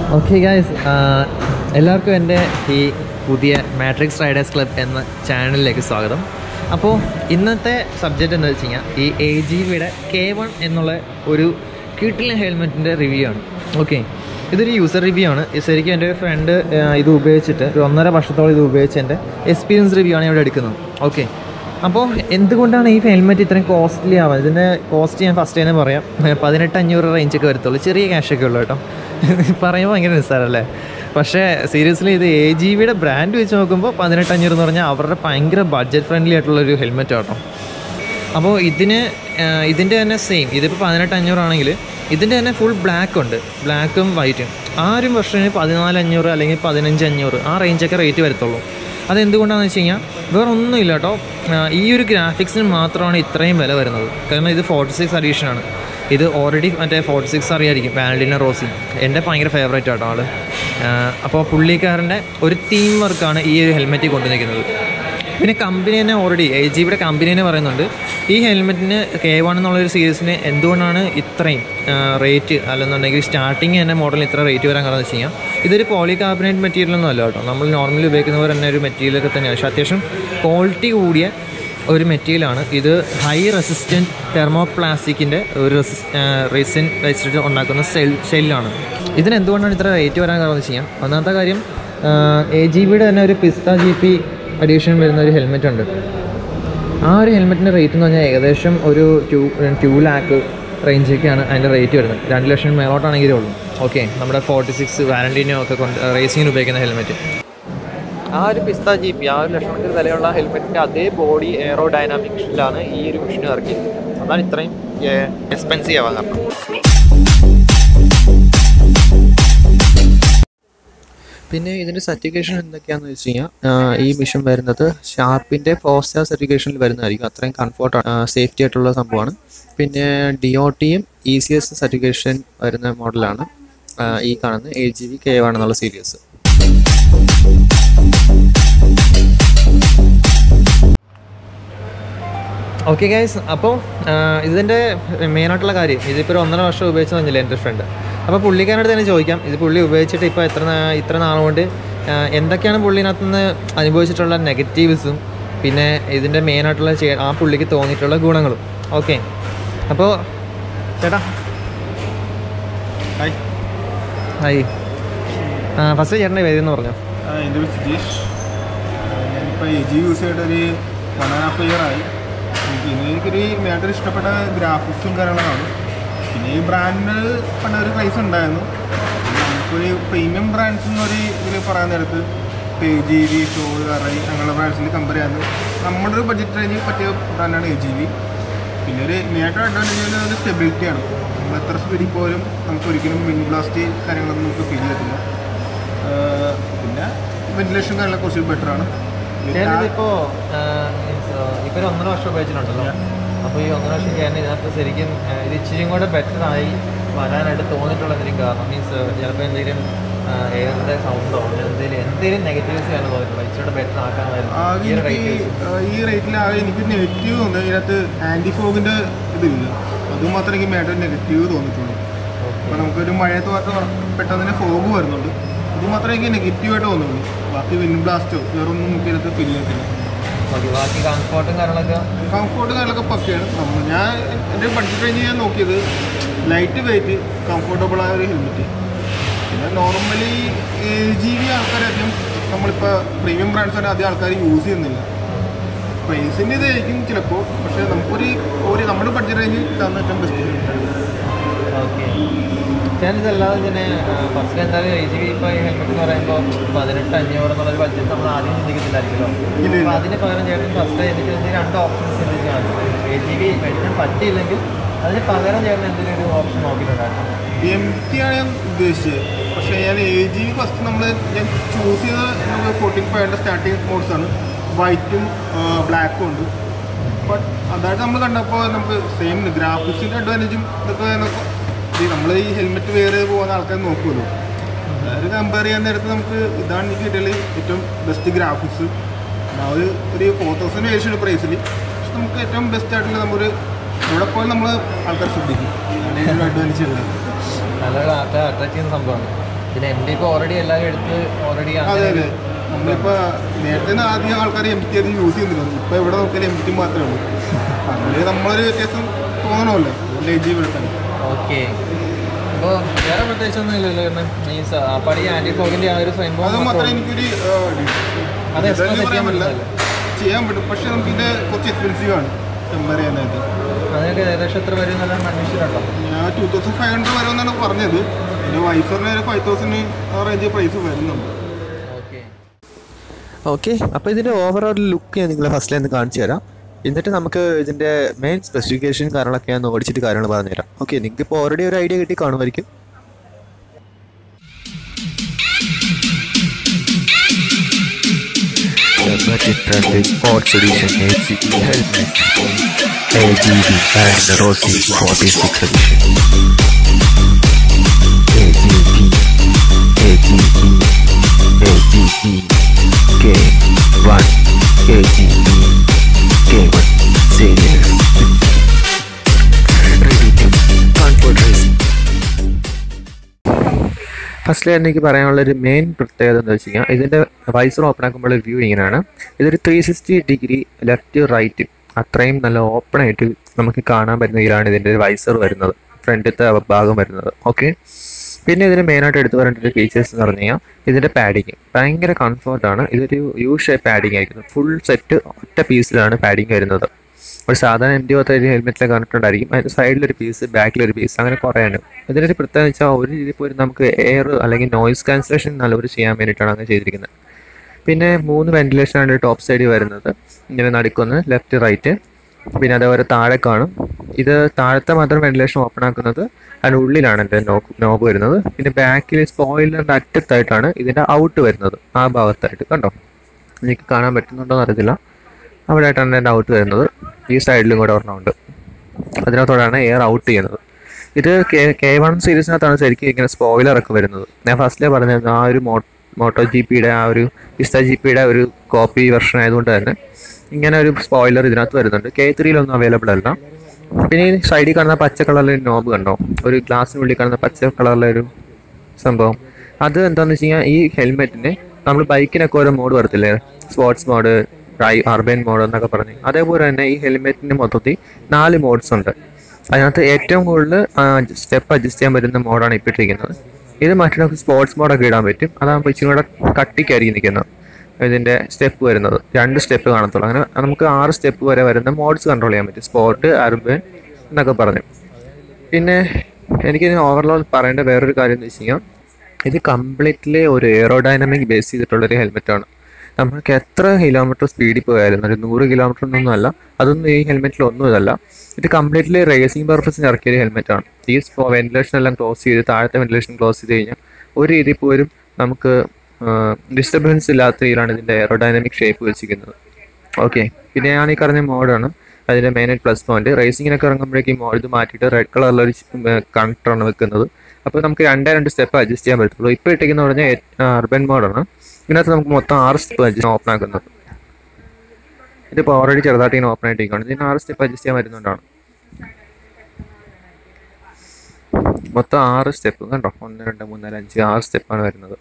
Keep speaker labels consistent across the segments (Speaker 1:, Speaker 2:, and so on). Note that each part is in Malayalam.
Speaker 1: ഓക്കെ ഗായ്സ് എല്ലാവർക്കും എൻ്റെ ഈ പുതിയ മാട്രിക്സ് റൈഡേഴ്സ് ക്ലബ് എന്ന ചാനലിലേക്ക് സ്വാഗതം അപ്പോൾ ഇന്നത്തെ സബ്ജക്റ്റ് എന്താ വെച്ച് കഴിഞ്ഞാൽ ഈ എ ജി വിയുടെ കെ വൺ എന്നുള്ള ഒരു കിട്ടിലെ ഹെൽമെറ്റിൻ്റെ റിവ്യൂ ആണ് ഓക്കെ ഇതൊരു യൂസർ റിവ്യൂ ആണ് ഇത് ശരിക്കും എൻ്റെ ഫ്രണ്ട് ഇത് ഉപയോഗിച്ചിട്ട് ഒരു ഒന്നര വർഷത്തോളം ഇത് ഉപയോഗിച്ച് എൻ്റെ എക്സ്പീരിയൻസ് റിവ്യൂ ആണ് ഇവിടെ എടുക്കുന്നത് ഓക്കെ അപ്പോൾ എന്തുകൊണ്ടാണ് ഈ ഹെൽമെറ്റ് ഇത്രയും കോസ്റ്റ്ലി ആവുക ഇതിൻ്റെ കോസ്റ്റ് ഞാൻ ഫസ്റ്റ് തന്നെ പറയാം പതിനെട്ട് അഞ്ഞൂറ് റേഞ്ചൊക്കെ വരത്തുള്ളൂ ചെറിയ ക്യാഷൊക്കെ ഉള്ളൂ കേട്ടോ പറയുമ്പോൾ ഭയങ്കര നിസ്സാരല്ലേ പക്ഷേ സീരിയസ്ലി ഇത് എ ജി വിയുടെ ബ്രാൻഡ് വെച്ച് നോക്കുമ്പോൾ പതിനെട്ട് അഞ്ഞൂറ് എന്ന് പറഞ്ഞാൽ അവരുടെ ഭയങ്കര ബഡ്ജറ്റ് ഫ്രണ്ട്ലി ആയിട്ടുള്ള ഒരു ഹെൽമെറ്റ് കേട്ടോ അപ്പോൾ ഇതിന് ആഹ് ഇതിൻ്റെ തന്നെ സെയിം ഇതിപ്പോൾ പതിനെട്ട് അഞ്ഞൂറാണെങ്കിൽ ഇതിൻ്റെ തന്നെ ഫുൾ ബ്ലാക്ക് ഉണ്ട് ബ്ലാക്കും വൈറ്റും ആ ഒരു വർഷത്തിന് പതിനാല് അഞ്ഞൂറ് അല്ലെങ്കിൽ പതിനഞ്ച് അഞ്ഞൂറ് ആ റേഞ്ചൊക്കെ റേറ്റ് വരത്തുള്ളൂ അതെന്തുകൊണ്ടാണെന്ന് വെച്ച് കഴിഞ്ഞാൽ വേറെ ഒന്നുമില്ല കേട്ടോ ആഹ് ഈ ഒരു ഗ്രാഫിക്സിന് മാത്രമാണ് ഇത്രയും വില വരുന്നത് കാരണം ഇത് ഫോർട്ടി സിക്സ് അഡീഷനാണ് ഇത് ഓൾറെഡി മറ്റേ ഫോർട്ടി സിക്സ് അറിയായിരിക്കും വാലന്റീന റോസി എൻ്റെ ഭയങ്കര ഫേവറേറ്റ് ആട്ടോ ആള് ആഹ് അപ്പോൾ പുള്ളിക്കാരൻ്റെ ഒരു തീം വർക്കാണ് ഈ ഒരു ഹെൽമെറ്റ് കൊണ്ടുവന്നിരിക്കുന്നത് പിന്നെ കമ്പനി തന്നെ ഓൾറെഡി എ ജി ബിയുടെ കമ്പനി തന്നെ പറയുന്നുണ്ട് ഈ ഹെൽമെറ്റിന് കെ വൺ എന്നുള്ളൊരു സീരീസിന് എന്തുകൊണ്ടാണ് ഇത്രയും റേറ്റ് അല്ലെന്നുണ്ടെങ്കിൽ സ്റ്റാർട്ടിങ് തന്നെ മോഡൽ ഇത്ര റേറ്റ് വരാൻ കാരണം വെച്ച് കഴിഞ്ഞാൽ ഇതൊരു പോളികാർബണേറ്റ് മെറ്റീരിയൽ ഒന്നും അല്ല കേട്ടോ നമ്മൾ നോർമലി ഉപയോഗിക്കുന്നവർ തന്നെ ഒരു മെറ്റീരിയലൊക്കെ തന്നെയാണ് പക്ഷേ അത്യാവശ്യം ക്വാളിറ്റി കൂടിയ ഒരു മെറ്റീരിയലാണ് ഇത് ഹൈ റെസിസ്റ്റൻറ്റ് തെർമോപ്ലാസ്റ്റിക്കിൻ്റെ ഒരു റെസിൻ വെച്ചിട്ട് ഉണ്ടാക്കുന്ന സെൽ ഷെല്ലാണ് ഇതിന് എന്തുകൊണ്ടാണ് ഇത്ര റേറ്റ് വരാൻ കാരണം വെച്ച് കഴിഞ്ഞാൽ ഒന്നാമത്തെ കാര്യം എ ജി ബിയുടെ തന്നെ ഒരു പിസ്ത ജി പി അഡീഷൻ വരുന്ന ഒരു ഹെൽമെറ്റ് ഉണ്ട് ആ ഒരു ഹെൽമെറ്റിൻ്റെ റേറ്റ് എന്ന് പറഞ്ഞാൽ ഏകദേശം ഒരു ടു ടു ലാക്ക് റേഞ്ചൊക്കെയാണ് അതിൻ്റെ റേറ്റ് വരുന്നത് രണ്ട് ലക്ഷം മേലോട്ടാണെങ്കിലേ ഉള്ളൂ ഓക്കെ നമ്മുടെ ഫോർട്ടി സിക്സ് വാലന്റീനോ ഒക്കെ കൊണ്ട് റേസിങ്ങിന് ഉപയോഗിക്കുന്ന ഹെൽമെറ്റ് ആ ഒരു പിസ്ത ജി പി ആ ഒരു ലക്ഷണത്തിൽ വിലയുള്ള ഹെൽമെറ്റിൻ്റെ അതേ ബോഡി എയറോ ഡൈനാമിക്സിലാണ് ഈ ഒരു മെഷീൻ ഇറക്കിയിരിക്കുന്നത് അതാണ് ഇത്രയും എക്സ്പെൻസീവ് ആവാൻ കാരണം പിന്നെ ഇതിൻ്റെ സർട്ടിഫിക്കേഷൻ എന്തൊക്കെയാണെന്ന് വെച്ച് കഴിഞ്ഞാൽ ഈ മിഷൻ വരുന്നത് ഷാർപ്പിൻ്റെ ഫോർ സ്റ്റാർ സർട്ടിഫിക്കേഷനിൽ വരുന്നതായിരിക്കും അത്രയും കംഫർട്ടാണ് സേഫ്റ്റി ആയിട്ടുള്ള സംഭവമാണ് പിന്നെ ഡി ഒ ടിയും ഇ സി എസ് സർട്ടിഫിക്കേഷൻ വരുന്ന മോഡലാണ് ആ, ഈ കാണുന്ന A G V K one എന്നുള്ള സീരീസ് ഓക്കെ ഗൈസ് അപ്പോൾ ഇതിൻ്റെ മെയിനായിട്ടുള്ള കാര്യം ഇതിപ്പോൾ ഒരു ഒന്നര വർഷം ഉപയോഗിച്ച് തന്നില്ല എൻ്റെ ഫ്രണ്ട് അപ്പോൾ പുള്ളിക്കാരനോട് തന്നെ ചോദിക്കാം ഇത് പുള്ളി ഉപയോഗിച്ചിട്ട് ഇപ്പോൾ എത്ര നാ- ഇത്ര നാളുകൊണ്ട് ആ, എന്തൊക്കെയാണ് പുള്ളിനകത്ത് നിന്ന് അനുഭവിച്ചിട്ടുള്ള നെഗറ്റീവ്സും പിന്നെ ഇതിൻ്റെ മെയിനായിട്ടുള്ള ചെ- ആ പുള്ളിക്ക് തോന്നിയിട്ടുള്ള ഗുണങ്ങളും ഓക്കെ അപ്പോൾ ചേട്ടാ
Speaker 2: ഹായ്
Speaker 1: ഹായ് ഫസ്റ്റ് ചേട്ടൻ്റെ പേര് എന്ന് പറഞ്ഞു
Speaker 2: ആ, എൻ്റെ പേര് സുജീഷ് ആ, ഞാനിപ്പോൾ എ ജി യൂസ് ചെയ്തിട്ട് ഒരു വൺ ആൻഡ് ഹാഫ് ഇയർ ആയി പിന്നെ എനിക്കൊരു മേട്ടർ ഇഷ്ടപ്പെട്ട ഗ്രാഫിക്സും കാര്യങ്ങളാണ് പിന്നെ ഈ ബ്രാൻഡിന് പണ്ട് ഒരു ക്രൈസ് ഉണ്ടായിരുന്നു പിന്നെ നമുക്കൊരു പ്രീമിയം ബ്രാൻഡ്സ് എന്നൊരു ഇതിൽ പറയാൻ നേരത്ത് എ ജി വി ഷോ റൈ അങ്ങനെയുള്ള ബ്രാൻഡ്സിൽ കമ്പയർ ചെയ്യാൻ നമ്മുടെ ഒരു ബഡ്ജറ്റ് റേഞ്ചിൽ പറ്റിയ ബ്രാൻഡാണ് എ ജി വി പിന്നെ ഒരു മെയിനായിട്ട് അഡ്വാൻറ്റേജ് ഒരു സ്റ്റെബിലിറ്റിയാണ് നമ്മൾ എത്ര സ്പീഡിൽ പോലും നമുക്ക് ഒരിക്കലും വിൻഡ് ബ്ലാസ്റ്റ് കാര്യങ്ങളൊന്നും നമുക്ക് ഫീൽ ചെയ്യത്തില്ല ആഹ് പിന്നെ വെന്റിലേഷൻ കാര്യങ്ങളൊക്കെ കുറച്ച് ബെറ്റർ ആണ്
Speaker 1: ചേട്ടനിപ്പോൾ ഇപ്പോൾ ഒരു ഒന്നര വർഷം ഉപയോഗിച്ചിട്ടുണ്ടല്ലോ അപ്പോൾ ഈ ഒന്നര വർഷം ചേട്ടൻ ഇതിനകത്ത് ശരിക്കും ആ, ഇത് ഇച്ചിരിയും കൂടെ ബെറ്റർ ആയി വരാനായിട്ട് തോന്നിയിട്ടുള്ള എന്തെങ്കിലും കാരണം മീൻസ് ചിലപ്പോൾ എന്തെങ്കിലും എയറിൻ്റെ സൗണ്ടോ അങ്ങനെ എന്തെങ്കിലും എന്തെങ്കിലും നെഗറ്റീവ്സ് ആണ് തോന്നിയിട്ടുള്ളത് ഇച്ചിരി ബെറ്റർ ആക്കാമായിരുന്നു
Speaker 2: ആകെ
Speaker 1: ഈ ഒരു
Speaker 2: എനിക്ക്
Speaker 1: rate
Speaker 2: ആഹ് ഈ റേറ്റിൽ ആകെ എനിക്ക് നെഗറ്റീവ് തോന്നുന്നത് ഇതിനകത്ത് ആൻറ്റി ഫോഗിൻ്റെ ഇതില്ല അത് മാത്രമേ എനിക്ക് മേട്ടർ നെഗറ്റീവ് തോന്നിയിട്ടുള്ളൂ അപ്പോൾ നമുക്കൊരു മഴയത്ത് മാത്രം പെട്ടെന്ന് തന്നെ ഫോഗ് വരുന്നുണ്ട് അത് മാത്രമേ എനിക്ക് നെഗറ്റീവായിട്ട് തോന്നുള്ളൂ ബാക്കി വിൻഡ് ബ്ലാസ്റ്റോ വേറെ ഒന്നും നമുക്ക് ഇതിനകത്ത് ഫീൽ ചെയ്യത്തില്ല
Speaker 1: ഓക്കെ ബാക്കി കംഫോർട്ടും കാര്യങ്ങളൊക്കെ
Speaker 2: കംഫോർട്ട് കാര്യങ്ങളൊക്കെ പക്കയാണ് നമ്മൾ ഞാൻ എൻ്റെ ബഡ്ജറ്റ് റേഞ്ച് ഞാൻ നോക്കിയത് ലൈറ്റ് വെയിറ്റ് കംഫർട്ടബിൾ ആയ ഒരു ഹെൽമെറ്റ് പിന്നെ നോർമലി എ ജി വി ആൾക്കാരധികം നമ്മളിപ്പോൾ പ്രീമിയം ബ്രാൻഡ്സ് തന്നെ അധികം ആൾക്കാർ യൂസ് ചെയ്യുന്നില്ല പ്രൈസിൻ്റെ ഇതായിരിക്കും ചിലപ്പോൾ പക്ഷേ നമുക്കൊരു ഒരു നമ്മുടെ ബഡ്ജറ്റ് റേഞ്ചിൽ തന്ന ഏറ്റവും ബെസ്റ്റ്
Speaker 1: ഓക്കെ ഞാൻ ഇതല്ലാതെ തന്നെ ഫസ്റ്റ് എന്തായാലും എ ജി ബി ഇപ്പോൾ ഈ ഹെൽമെറ്റ് എന്ന് പറയുമ്പോൾ പതിനെട്ട് അഞ്ഞൂറ് എന്നുള്ളൊരു ബഡ്ജറ്റ് നമ്മൾ ആദ്യം ചിന്തിക്കത്തില്ലായിരിക്കുമല്ലോ
Speaker 2: ഇല്ല, ഇല്ല.
Speaker 1: അപ്പോൾ അതിന് പകരം ചേട്ടൻ ഫസ്റ്റ് എനിക്ക് ഇതിന് രണ്ട് ഓപ്ഷൻസ് ചിന്തിച്ചാണ് എ ജി ബി മേടിക്കാൻ പറ്റിയില്ലെങ്കിൽ അതിന് പകരം ചേട്ടൻ എന്തെങ്കിലും ഒരു ഓപ്ഷൻ നോക്കിയിട്ടുണ്ടായിരുന്നു
Speaker 2: എം ടി ആണ് ഞാൻ ഉദ്ദേശിച്ചത് പക്ഷേ ഞാൻ എ ജി വി ഫസ്റ്റ് നമ്മൾ ഞാൻ ചൂസ് ചെയ്ത നമുക്ക് ഫോർട്ടീൻ ഫൈവിൻ്റെ സ്റ്റാർട്ടിങ് മോഡ്സ് ആണ് വൈറ്റും ബ്ലാക്കും ഉണ്ട് ബട്ട് അതായിട്ട് നമ്മൾ കണ്ടപ്പോൾ നമുക്ക് സെയിം ഗ്രാഫിക്സിൻ്റെ അഡ്വാൻറ്റേജും ഇതൊക്കെ നോക്കാം നമ്മൾ ഈ ഹെൽമെറ്റ് വെയർ ചെയ്ത് പോകുന്ന ആൾക്കാർ നോക്കുമല്ലോ അതായത് കമ്പയർ ചെയ്യാൻ നേരത്ത് നമുക്ക് ഇതാണ് എനിക്ക് കിട്ടിയാൽ ഏറ്റവും ബെസ്റ്റ് ഗ്രാഫിക്സ് ഒരു ഒരു ഫോർ തൗസൻഡ് വേരിയഷൻ പ്രൈസിൽ പക്ഷെ നമുക്ക് ഏറ്റവും ബെസ്റ്റ് ആയിട്ടുള്ള നമ്മളൊരു എവിടെ പോയാലും നമ്മൾ ആൾക്കാർ ശ്രദ്ധിക്കും അതാണ് ഒരു അഡ്വാൻറ്റേജ് ഉള്ളത്
Speaker 1: നല്ല അട്രാക്ട് ചെയ്യുന്ന സംഭവമാണ് പിന്നെ എം ഡി ഇപ്പോൾ ഓൾറെഡി എല്ലാവരും എടുത്ത് ഓൾറെഡി
Speaker 2: അതെ അതെ നമ്മളിപ്പോ നേരത്തെ നിന്ന് ആദ്യം ആൾക്കാർ എം ടി അത് യൂസ് ചെയ്യുന്നില്ല ഇപ്പൊ ഇവിടെ നോക്കിയാൽ എം ടി മാത്രമേ ഉള്ളൂ അതിൽ നമ്മളൊരു വ്യത്യാസം തോന്നണമല്ലോ എ ജി ഇവിടെ തന്നെ
Speaker 1: ഓക്കെ അപ്പോൾ വേറെ പ്രത്യേകിച്ചൊന്നും ഇല്ലല്ലോ കാരണം മീൻസ് അപ്പോൾ ഈ ആൻറ്റി ഫോഗിൻ്റെ ആ ഒരു
Speaker 2: അത്
Speaker 1: സംഭവം
Speaker 2: മാത്രമേ എനിക്കൊരു
Speaker 1: അത്
Speaker 2: design
Speaker 1: explain
Speaker 2: പറയാൻ
Speaker 1: ചെയ്യാൻ
Speaker 2: പറ്റില്ല
Speaker 1: പറ്റില്ല.
Speaker 2: ചെയ്യാൻ പറ്റും പക്ഷെ നമുക്ക് ഇതിന്റെ കുറച്ച് എക്സ്പെൻസീവ് ആണ് കമ്പയർ ചെയ്യാനായിട്ട്
Speaker 1: അതിനൊക്കെ ഏകദേശം എത്ര വരും എന്നെല്ലാം അന്വേഷിച്ചിട്ടുണ്ടോ
Speaker 2: ഞാൻ ടൂ തൗസൻഡ് ഫൈവ് ഹൺഡ്രഡ് വരുമെന്നാണ് പറഞ്ഞത് പിന്നെ വൈഫറിന് ഒരു ഫൈവ് തൗസൻഡ് ആ റേഞ്ച് പ്രൈസ് വരുന്നുണ്ട്
Speaker 1: ഓക്കെ
Speaker 3: ഓക്കെ അപ്പോൾ ഇതിൻ്റെ ഓവറോൾ ലുക്ക് ഞാൻ നിങ്ങളെ ഫസ്റ്റിൽ ഒന്ന് കാണിച്ചു തരാം എന്നിട്ട് നമുക്ക് ഇതിൻ്റെ മെയിൻ സ്പെസിഫിക്കേഷൻ കാര്യങ്ങളൊക്കെ ഞാൻ ഓടിച്ചിട്ട് കാര്യങ്ങൾ പറഞ്ഞുതരാം ഓക്കെ നിങ്ങൾക്ക് ഇപ്പോൾ ഓൾറെഡി ഒരു ഐഡിയ കിട്ടി കാണുമായിരിക്കും Budget-friendly sports edition HCE helmet. AGV and the Rossi 46 edition. AGV, AGV, AGV, K1, AGV, K1 series. Ready to comfort racing. ഫസ്റ്റിൽ എനിക്ക് പറയാനുള്ളൊരു മെയിൻ പ്രത്യേകത എന്താ വെച്ച് കഴിഞ്ഞാൽ ഇതിൻ്റെ വൈസർ ഓപ്പൺ ആക്കുമ്പോൾ വ്യൂ ഇങ്ങനെയാണ് ഇതൊരു three sixty degree left right അത്രയും നല്ല ഓപ്പൺ ആയിട്ട് നമുക്ക് കാണാൻ പറ്റുന്ന ഇതിലാണ് ഇതിൻ്റെ വൈസർ വരുന്നത് ഫ്രണ്ടിലത്തെ ഭാഗം വരുന്നത് ഓക്കെ പിന്നെ ഇതിന് മെയിനായിട്ട് എടുത്തു പറയേണ്ട ഒരു ഫീച്ചേഴ്സ് എന്ന് പറഞ്ഞു കഴിഞ്ഞാൽ ഇതിൻ്റെ പാഡിങ് ഭയങ്കര കംഫർട്ടാണ് ഇതൊരു യു ഷേപ്പ് പാഡിങ് ആയിരിക്കും ഫുൾ സെറ്റ് ഒറ്റ പീസിലാണ് പാഡിങ് വരുന്നത് ഒരു സാധാരണ എം ഡി പത്തൊരു ഹെൽമെറ്റിലെ കണ്ടിട്ടുണ്ടായിരിക്കും അതിൻ്റെ സൈഡിലൊരു പീസ് ബാക്കിലൊരു പീസ് അങ്ങനെ കുറേ ഉണ്ട് ഇതിനൊരു പ്രത്യേകത വെച്ചാൽ ഒരു രീതിയിൽ പോലും നമുക്ക് എയർ അല്ലെങ്കിൽ നോയിസ് ക്യാൻസലേഷൻ നല്ലപോലെ ചെയ്യാൻ വേണ്ടിയിട്ടാണ് അങ്ങനെ ചെയ്തിരിക്കുന്നത് പിന്നെ മൂന്ന് വെന്റിലേഷൻ ആണ് ടോപ്പ് സൈഡിൽ വരുന്നത് ഇങ്ങനെ നടുക്കൊന്ന് ലെഫ്റ്റ് റൈറ്റ് പിന്നെ അതേപോലെ താഴെ കാണും ഇത് താഴത്തെ മാത്രം വെന്റിലേഷൻ ഓപ്പൺ ആക്കുന്നത് അതിൻ്റെ ഉള്ളിലാണ് എൻ്റെ നോക്ക് നോബ് വരുന്നത് പിന്നെ ബാക്കിൽ സ്പോയിലറിൻ്റെ അറ്റത്തായിട്ടാണ് ഇതിൻ്റെ ഔട്ട് വരുന്നത് ആ ഭാഗത്തായിട്ട് കണ്ടോ എനിക്ക് കാണാൻ പറ്റുന്നുണ്ടോ എന്ന് അറിയത്തില്ല അവിടെ ആയിട്ടാണ് എൻ്റെ ഔട്ട് വരുന്നത് ഈ സൈഡിലും കൂടെ ഒരെണ്ണമുണ്ട് അതിനകത്തോടാണ് എയർ ഔട്ട് ചെയ്യുന്നത് ഇത് കെ കെ വൺ സീരീസിനകത്താണ് ശരിക്കും ഇങ്ങനെ സ്പോയിലർ ഒക്കെ വരുന്നത് ഞാൻ ഫസ്റ്റിലേ പറഞ്ഞത് ആ ഒരു മോ മോട്ടോ ജി പിയുടെ ആ ഒരു പിസ്ത ജി പിയുടെ ഒരു കോപ്പി വെർഷൻ ആയതുകൊണ്ട് തന്നെ ഇങ്ങനെ ഒരു സ്പോയിലർ ഇതിനകത്ത് വരുന്നുണ്ട് കെ ത്രീയിലൊന്നും അവൈലബിൾ അല്ല പിന്നെ ഈ സൈഡിൽ കാണുന്ന പച്ച കളറിലെ നോബ് കണ്ടോ ഒരു ഗ്ലാസ്സിനുള്ളിൽ കാണുന്ന പച്ച കളറിലെ ഒരു സംഭവം അത് എന്താണെന്ന് വെച്ച് കഴിഞ്ഞാൽ ഈ ഹെൽമെറ്റിന് നമ്മൾ ബൈക്കിനൊക്കെ ഓരോ മോഡ് വരത്തില്ലേ sports mode dry urban mode എന്നൊക്കെ പറഞ്ഞ് അതേപോലെ തന്നെ ഈ ഹെൽമെറ്റിന് മൊത്തത്തിൽ നാല് മോഡ്സ് ഉണ്ട് അതിനകത്ത് ഏറ്റവും കൂടുതൽ സ്റ്റെപ്പ് അഡ്ജസ്റ്റ് ചെയ്യാൻ പറ്റുന്ന മോഡാണ് ഇപ്പോൾ ഇട്ടിരിക്കുന്നത് ഇത് മറ്റു നമുക്ക് സ്പോർട്സ് മോഡൊക്കെ ഇടാൻ പറ്റും അതാകുമ്പോൾ ഇച്ചിരി കൂടെ കട്ടിക്കായിരിക്കും നിൽക്കുന്നത് ഇതിൻ്റെ സ്റ്റെപ്പ് വരുന്നത് രണ്ട് സ്റ്റെപ്പ് കാണത്തുള്ളൂ അങ്ങനെ നമുക്ക് ആറ് സ്റ്റെപ്പ് വരെ വരുന്ന മോഡ്സ് കൺട്രോൾ ചെയ്യാൻ പറ്റും സ്പോർട്ട് അർബൻ എന്നൊക്കെ പറഞ്ഞു പിന്നെ എനിക്ക് ഓവറോൾ പറയേണ്ട വേറൊരു കാര്യം എന്ന് വെച്ച് കഴിഞ്ഞാൽ ഇത് കംപ്ലീറ്റ്ലി ഒരു എയറോഡൈനമിക് ബേസ് ചെയ്തിട്ടുള്ളൊരു ഹെൽമെറ്റാണ് നമ്മൾക്ക് എത്ര കിലോമീറ്റർ സ്പീഡിൽ പോയാലും ഒരു നൂറ് കിലോമീറ്റർ ഒന്നും അല്ല അതൊന്നും ഈ ഹെൽമെറ്റിൽ ഒന്നും ഇതല്ല ഇത് കംപ്ലീറ്റ്ലി റേസിംഗ് പർപ്പസിന് ഇറക്കിയ ഒരു ഹെൽമെറ്റാണ് ഈ വെന്റിലേഷൻ എല്ലാം ക്ലോസ് ചെയ്ത് താഴത്തെ വെന്റിലേഷൻ ക്ലോസ് ചെയ്ത് കഴിഞ്ഞാൽ ഒരു രീതിയിൽ പോലും നമുക്ക് ഡിസ്റ്റർബൻസ് ഇല്ലാത്ത രീതിയിലാണ് ഇതിൻ്റെ എയറോഡൈനമിക് ഷേപ്പ് വെച്ചിരിക്കുന്നത് ഓക്കെ പിന്നെ ഞാൻ ഈ പറഞ്ഞ മോഡാണ് അതിൻ്റെ മെയിനായിട്ട് പ്ലസ് പോയിന്റ് റേസിങ്ങിനൊക്കെ ഇറങ്ങുമ്പോഴേക്കും മോഡ് ഇത് മാറ്റിയിട്ട് റെഡ് കളറിലൊരു കണക്ടറാണ് വെക്കുന്നത് അപ്പോൾ നമുക്ക് രണ്ടേ രണ്ട് സ്റ്റെപ്പ് അഡ്ജസ്റ്റ് ചെയ്യാൻ പറ്റുള്ളൂ ഇപ്പോൾ ഇട്ടിരിക്കുന്ന പറഞ്ഞാൽ അർബൻ മോഡാണ് ഇതിനകത്ത് നമുക്ക് മൊത്തം ആറ് സ്റ്റെപ്പ് അഡ്ജസ്റ്റ് ഓപ്പൺ ആക്കുന്നത് ഇതിപ്പോൾ ഓൾറെഡി ചെറുതായിട്ട് ഇങ്ങനെ ഓപ്പൺ ആയിട്ടിരിക്കുകയാണ് ഇതിന് ആറ് സ്റ്റെപ്പ് അഡ്ജസ്റ്റ് ചെയ്യാൻ പറ്റുന്നുണ്ടാണ് മൊത്തം ആറ് സ്റ്റെപ്പ് കണ്ടോ ഒന്ന് രണ്ട് മൂന്ന് നാല് അഞ്ച് ആറ് സ്റ്റെപ്പാണ് വരുന്നത്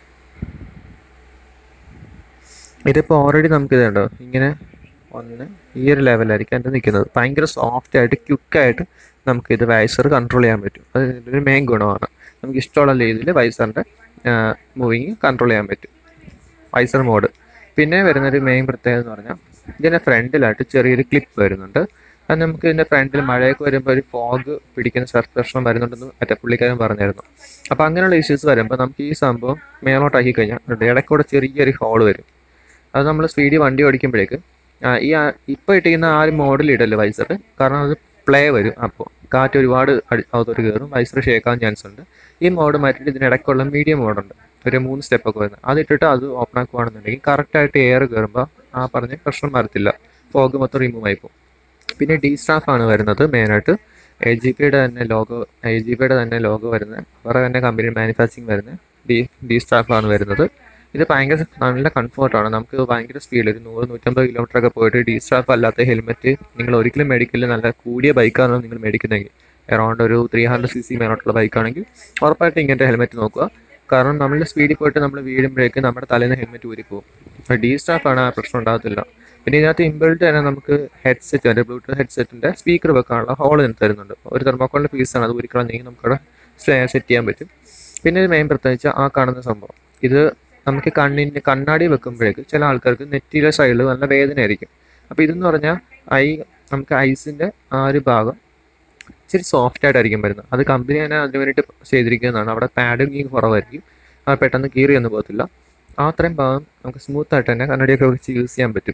Speaker 3: ഇതിപ്പോൾ ഓൾറെഡി നമുക്ക് ഇതുണ്ടോ ഇങ്ങനെ ഒന്ന് ഈ ഒരു ലെവലായിരിക്കും എൻ്റെ നിൽക്കുന്നത് ഭയങ്കര സോഫ്റ്റ് ആയിട്ട് ക്വിക്കായിട്ട് നമുക്ക് ഇത് വൈസർ കൺട്രോൾ ചെയ്യാൻ പറ്റും അത് ഇതിൻ്റെ ഒരു മെയിൻ ഗുണമാണ് നമുക്ക് ഇഷ്ടമുള്ള രീതിയിൽ വൈസറിൻ്റെ മൂവിങ് കൺട്രോൾ ചെയ്യാൻ പറ്റും വൈസർ മോഡ് പിന്നെ വരുന്നൊരു മെയിൻ പ്രത്യേകത എന്ന് പറഞ്ഞാൽ ഇതിൻ്റെ ഫ്രണ്ടിലായിട്ട് ചെറിയൊരു ക്ലിപ്പ് വരുന്നുണ്ട് അത് നമുക്ക് ഇതിൻ്റെ ഫ്രണ്ടിൽ മഴയൊക്കെ വരുമ്പോൾ ഒരു ഫോഗ് പിടിക്കുന്ന സർഫ് പ്രശ്നം വരുന്നുണ്ടെന്ന് മറ്റേ പുള്ളിക്കാരൻ പറഞ്ഞായിരുന്നു അപ്പോൾ അങ്ങനെയുള്ള ഇഷ്യൂസ് വരുമ്പോൾ നമുക്ക് ഈ സംഭവം മേലോട്ടാക്കി കഴിഞ്ഞാൽ ഇടയ്ക്കൂടെ ചെറിയൊരു ഹോൾ വരും അത് നമ്മൾ സ്പീഡിൽ വണ്ടി ഓടിക്കുമ്പോഴേക്ക് ആ, ഈ ആ- ഇപ്പോൾ ഇട്ടിരിക്കുന്ന ആ ഒരു മോഡൽ ഇടല്ലേ വൈസർ കാരണം അത് പ്ലേ വരും അപ്പോൾ കാറ്റ് ഒരുപാട് അടി- അകത്തോട്ട് കയറും വൈസർ ഷേക്കാൻ ചാൻസ് ഉണ്ട് ഈ മോഡ് മാറ്റിയിട്ട് ഇതിനിടയ്ക്കുള്ള മീഡിയം മോഡുണ്ട് ഒരു മൂന്ന് സ്റ്റെപ്പൊക്കെ വരുന്നത് അതിട്ടിട്ട് അത് ഓപ്പൺ ആക്കുവാണെന്നുണ്ടെങ്കിൽ കറക്റ്റായിട്ട് എയർ കയറുമ്പോൾ ആ പറഞ്ഞ പ്രശ്നം വരത്തില്ല ഫോഗ് മൊത്തം റിമൂവ് ആയി പോകും പിന്നെ ഡി സ്റ്റാഫ് ആണ് വരുന്നത് മെയിനായിട്ട് എ ജി പിയുടെ തന്നെ ലോഗോ എ ജി പിയുടെ തന്നെ ലോഗോ വരുന്നത് അവരുടെ തന്നെ കമ്പനി മാനുഫാക്ചറിങ് വരുന്നത് ഡി ഡി സ്റ്റാഫ് ആണ് വരുന്നത് ഇത് ഭയങ്കര നല്ല കംഫർട്ടാണ് നമുക്ക് ഭയങ്കര സ്പീഡിൽ ഒരു നൂറ് നൂറ്റമ്പത് കിലോമീറ്റർ ഒക്കെ പോയിട്ട് ഡി സ്റ്റാഫ് അല്ലാത്ത ഹെൽമെറ്റ് നിങ്ങൾ ഒരിക്കലും മേടിക്കില്ല നല്ല കൂടിയ ബൈക്കാണ് നിങ്ങൾ മേടിക്കുന്നതെങ്കിൽ അറൗണ്ട് ഒരു ത്രീ ഹൺഡ്രഡ് സി സി മേലോട്ടുള്ള ബൈക്കാണെങ്കിൽ ഉറപ്പായിട്ട് ഇങ്ങനത്തെ ഹെൽമെറ്റ് നോക്കുക കാരണം നമ്മളുടെ സ്പീഡിൽ പോയിട്ട് നമ്മൾ വീഴുമ്പോഴേക്ക് നമ്മുടെ തലേന്ന് ഹെൽമെറ്റ് ഊരിപ്പോവും അപ്പോൾ ഡി സ്റ്റാഫാണ് ആ പ്രശ്നം ഉണ്ടാകത്തില്ല പിന്നെ ഇതിനകത്ത് ഇൻബിൾട്ട് തന്നെ നമുക്ക് ഹെഡ്സെറ്റ് വരെ ബ്ലൂടൂത്ത് ഹെഡ്സെറ്റിൻ്റെ സ്പീക്കർ വെക്കാനുള്ള ഹോൾ തരുന്നുണ്ട് ഒരു തെർമോക്കോളിൻ്റെ പീസാണ് അത് ഊരിക്കളഞ്ഞെങ്കിൽ നമുക്കവിടെ സെറ്റ് ചെയ്യാൻ പറ്റും പിന്നെ ഒരു മെയിൻ പ്രത്യേകിച്ച് ആ കാണുന്ന സംഭവം ഇത് നമുക്ക് കണ്ണിൻ്റെ കണ്ണാടി വെക്കുമ്പോഴേക്ക് ചില ആൾക്കാർക്ക് നെറ്റിയിലെ സൈഡിൽ നല്ല വേദനയായിരിക്കും അപ്പോൾ ഇതെന്ന് പറഞ്ഞാൽ ഐ നമുക്ക് ഐസിൻ്റെ ആ ഒരു ഭാഗം ഇച്ചിരി സോഫ്റ്റ് ആയിട്ടായിരിക്കും വരുന്നത് അത് കമ്പനി തന്നെ അതിന് വേണ്ടിയിട്ട് ചെയ്തിരിക്കുന്നതാണ് അവിടെ പാഡിങ് കുറവായിരിക്കും അത് പെട്ടെന്ന് കീറിയൊന്നും പോകത്തില്ല ആ അത്രയും ഭാഗം നമുക്ക് സ്മൂത്ത് ആയിട്ട് തന്നെ കണ്ണടിയൊക്കെ വെച്ച് യൂസ് ചെയ്യാൻ പറ്റും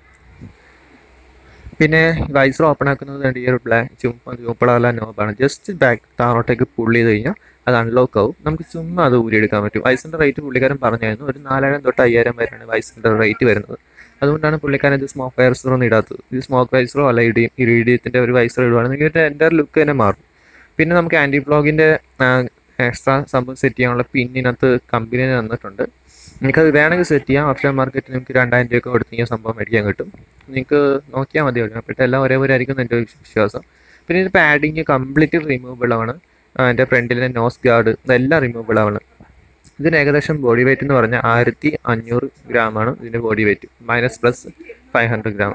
Speaker 3: പിന്നെ വൈസർ ഓപ്പൺ ആക്കുന്നത് വേണ്ടി ഈ ഒരു ബ്ലാക്ക് ചുമ ചുമപ്പളല്ല നോബാണ് ജസ്റ്റ് ബാക്ക് താറോട്ടേക്ക് പുള്ളി ചെയ്ത് കഴിഞ്ഞാൽ അത് അൺലോക്ക് ആവും നമുക്ക് ചുമ്മാ അത് ഊരിയെടുക്കാൻ പറ്റും വൈസിൻ്റെ റേറ്റ് പുള്ളിക്കാരൻ പറഞ്ഞായിരുന്നു ഒരു നാലായിരം തൊട്ട് അയ്യായിരം വരെയാണ് വൈസിൻ്റെ റേറ്റ് വരുന്നത് അതുകൊണ്ടാണ് പുള്ളിക്കാരൻ ഇത് സ്മോക്ക് വൈസറോ ഒന്നും ഇടാത്തത് ഇത് സ്മോക്ക് വൈസറോ അല്ല ഇടി ഇരീഡിയത്തിൻ്റെ ഒരു വൈസർ ഇടുവാണെങ്കിൽ ഇതിൻ്റെ എൻ്റെ ലുക്ക് തന്നെ മാറും പിന്നെ നമുക്ക് ആൻറ്റി ബ്ലോഗിൻ്റെ എക്സ്ട്രാ സംഭവം സെറ്റ് ചെയ്യാനുള്ള പിന്നിനകത്ത് കമ്പനി തന്നിട്ടുണ്ട് നിങ്ങൾക്കത് വേണമെങ്കിൽ സെറ്റ് ചെയ്യാം ഓപ്ഷൻ മാർക്കറ്റിൽ നിങ്ങൾക്ക് രണ്ടായിരം രൂപയൊക്കെ കൊടുത്ത് ഈ സംഭവം മേടിക്കാൻ കിട്ടും നിങ്ങൾക്ക് നോക്കിയാൽ മതി അപ്പോൾ എല്ലാം ഒരേപോലെ ആയിരിക്കും എന്ന് എൻ്റെ ഒരു വിശ്വാസം പിന്നെ ഇത് പാഡിങ് കംപ്ലീറ്റ് റിമൂവബിൾ ആണ് എൻ്റെ ഫ്രണ്ടിലെ നോസ് ഗാർഡ് ഇതെല്ലാം റിമൂവബിൾ ആണ് ഇതിന് ഏകദേശം ബോഡി വെയിറ്റ് എന്ന് പറഞ്ഞാൽ ആയിരത്തി അഞ്ഞൂറ് ഗ്രാമാണ് ഇതിൻ്റെ body weight minus plus five hundred gram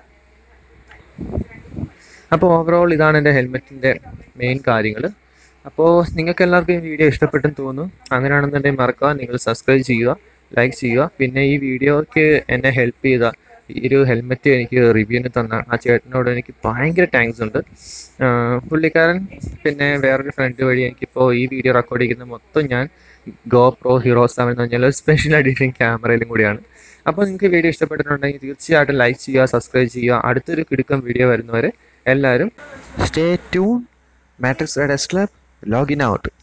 Speaker 3: അപ്പോൾ ഓവറോൾ ഇതാണ് എൻ്റെ ഹെൽമെറ്റിൻ്റെ മെയിൻ കാര്യങ്ങൾ അപ്പോൾ നിങ്ങൾക്ക് എല്ലാവർക്കും ഈ വീഡിയോ ഇഷ്ടപ്പെട്ടെന്ന് തോന്നുന്നു അങ്ങനെയാണെന്നുണ്ടെങ്കിൽ മറക്കുക നിങ്ങൾ സബ്സ്ക്രൈബ് ചെയ്യുക ലൈക്ക് ചെയ്യുക പിന്നെ ഈ വീഡിയോയ്ക്ക് എന്നെ ഹെൽപ്പ് ചെയ്ത ഈ ഒരു ഹെൽമെറ്റ് എനിക്ക് റിവ്യൂവിന് തന്ന ആ ചേട്ടനോട് എനിക്ക് ഭയങ്കര താങ്ക്സ് ഉണ്ട് ആഹ് പുള്ളിക്കാരൻ പിന്നെ വേറൊരു ഫ്രണ്ട് വഴി എനിക്കിപ്പോൾ ഈ വീഡിയോ റെക്കോർഡ് ചെയ്യുന്ന മൊത്തം ഞാൻ ഗോ പ്രോ ഹീറോ സെവൻ എന്ന് പറഞ്ഞാൽ ഒരു സ്പെഷ്യൽ എഡിഷൻ ക്യാമറയിലും കൂടിയാണ് അപ്പോൾ നിങ്ങൾക്ക് വീഡിയോ ഇഷ്ടപ്പെട്ടിട്ടുണ്ടെങ്കിൽ തീർച്ചയായിട്ടും ലൈക്ക് ചെയ്യുക സബ്സ്ക്രൈബ് ചെയ്യുക അടുത്തൊരു കിടുക്കം വീഡിയോ വരുന്നവരെ എല്ലാവരും stay tune Matrix Riders Club login out